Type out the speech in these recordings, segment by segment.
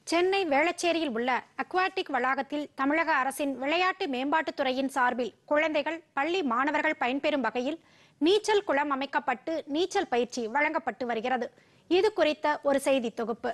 சென்னை வேளச்சேரியில் உள்ள அக்வாட்டிக் வளாகத்தில் தமிழக அரசின் விளையாட்டு மேம்பாட்டுத் துறையின் சார்பில் குழந்தைகள் பள்ளி மாணவர்கள் பயன்பெறும் வகையில் நீச்சல் குளம் அமைக்கப்பட்டு நீச்சல் பயிற்சி வழங்கப்பட்டு வருகிறது இது குறித்த ஒரு செய்தி தொகுப்பு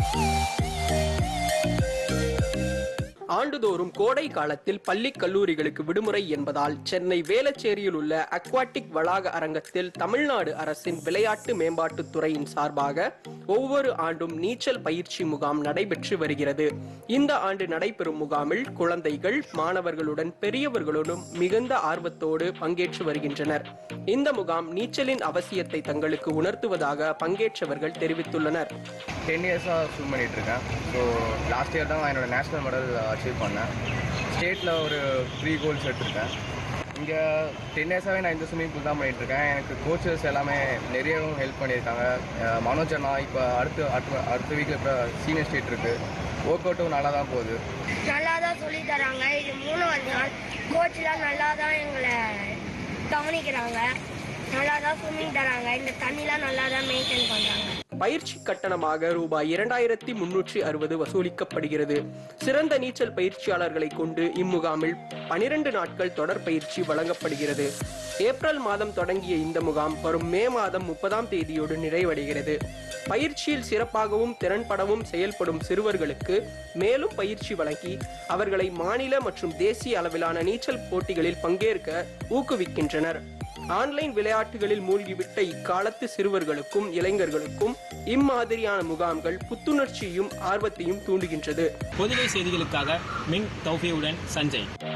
ஆண்டுதோறும் கோடை காலத்தில் பள்ளி கல்லூரிகளுக்கு விடுமுறை என்பதால் சென்னை வேளச்சேரியில் உள்ள அக்வாட்டிக் வளாக அரங்கத்தில் தமிழ்நாடு அரசின் விளையாட்டு மேம்பாட்டுத் துறையின் சார்பாக ஒவ்வொரு ஆண்டும் நீச்சல் பயிற்சி முகாம் நடைபெற்று வருகிறது இந்த ஆண்டு நடைபெறும் முகாமில் குழந்தைகள் மாணவர்களுடன் பெரியவர்களுடன் மிகுந்த ஆர்வத்தோடு பங்கேற்று வருகின்றனர் இந்த முகாம் நீச்சலின் அவசியத்தை தங்களுக்கு உணர்த்துவதாக பங்கேற்றவர்கள் தெரிவித்துள்ளனர் டென் இயர்ஸாக ஸ்விம் பண்ணிட்டு இருக்கேன் ஸோ லாஸ்ட் இயர் தான் என்னோட நேஷனல் மெடல் அச்சீவ் பண்ணேன் ஸ்டேட்டில் ஒரு த்ரீ கோல்ஸ் எடுத்திருக்கேன் இங்கே டென் இயர்ஸாகவே நான் இந்த ஸ்விம்மிங் பூல் தான் பண்ணிட்டு இருக்கேன் எனக்கு கோச்சஸ் எல்லாமே நிறையவும் ஹெல்ப் பண்ணியிருக்காங்க அஹ் மனோஜ் அண்ணா இப்போ அடுத்து அடுத்த அடுத்த வீக்கில் இப்போ சீனியர் ஸ்டேட் இருக்குது ஒர்க் அவுட்டும் நல்லா தான் போகுது நல்லா தான் சொல்லி தராங்க இது மூணாவது நாள் கோச்லாம் நல்லா தான் எங்களை கவனிக்கிறாங்க நல்லா தான் ஸ்விம்மிங் தராங்க இந்த தண்ணிலாம் நல்லா தான் மெயின்டைன் பண்ணுறாங்க பயிற்சி கட்டணமாக ரூபாய் இரண்டாயிரத்தி முன்னூற்றி அறுபது வசூலிக்கப்படுகிறது சிறந்த நீச்சல் பயிற்சியாளர்களை கொண்டு இம்முகாமில் பனிரெண்டு நாட்கள் தொடர் பயிற்சி வழங்கப்படுகிறது ஏப்ரல் மாதம் தொடங்கிய இந்த முகாம் வரும் மே மாதம் முப்பதாம் தேதியோடு நிறைவடைகிறது பயிற்சியில் சிறப்பாகவும் திறன்படவும் செயல்படும் சிறுவர்களுக்கு மேலும் பயிற்சி வழங்கி அவர்களை மாநில மற்றும் தேசிய அளவிலான நீச்சல் போட்டிகளில் பங்கேற்க ஊக்குவிக்கின்றனர் ஆன்லைன் விளையாட்டுகளில் மூழ்கிவிட்ட இக்காலத்து சிறுவர்களுக்கும் இளைஞர்களுக்கும் இம்மாதிரியான முகாம்கள் புத்துணர்ச்சியும் ஆர்வத்தையும் தூண்டுகின்றது பொதுவை செய்திகளுக்காக மின் தௌஃபியுடன் சஞ்சய்